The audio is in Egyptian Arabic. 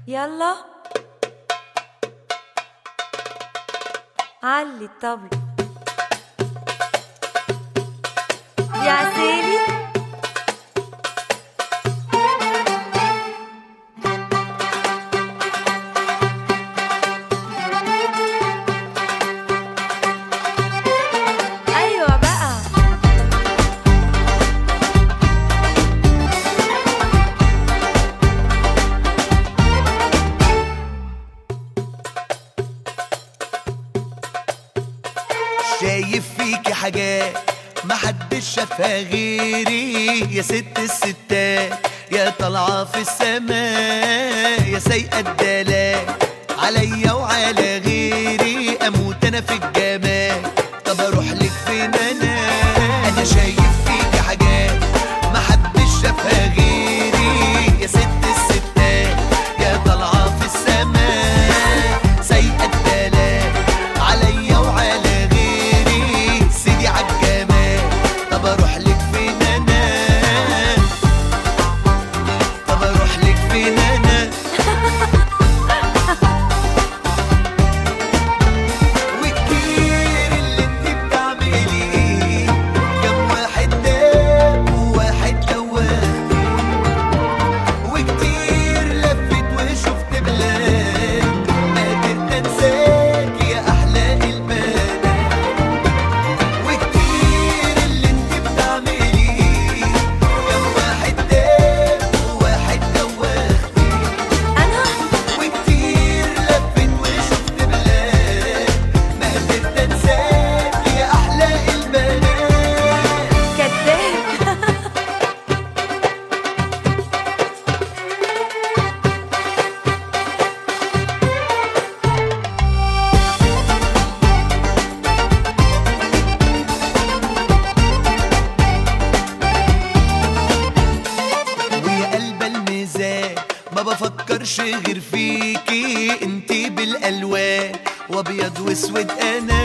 يلا علي الطبل يا عسالي ايوه بقى شايف فيكي حاجات محدش شافها غيري يا ست الستات يا طالعة في السماء يا سايقة الدلال عليا وعلى غيري اموت انا في الجمال طب اروح لك فين انا انا شايف فيكي حاجات محدش شافها غيري يا ست الستات يا طالعة في السماء سايقة الدلال عليا وعلى غيري سيدي عالجمال طب اروح لك فين انا طب اروح لك فين انا وكتير اللي انت بتعمليه كم واحد داب وواحد دواب وكتير لفت وشفت بلاد ما قدرت انساك يا احلى البنات وكتير اللي انت بتعمليه كم واحد داب وواحد دواب انا وكتير لفت وشفت بلاد ما قدرت انساك يا احلى البنات كداب ويا قلب الميزان ما بفكرش غير فيكي انتي بالالوان وابيض واسود انا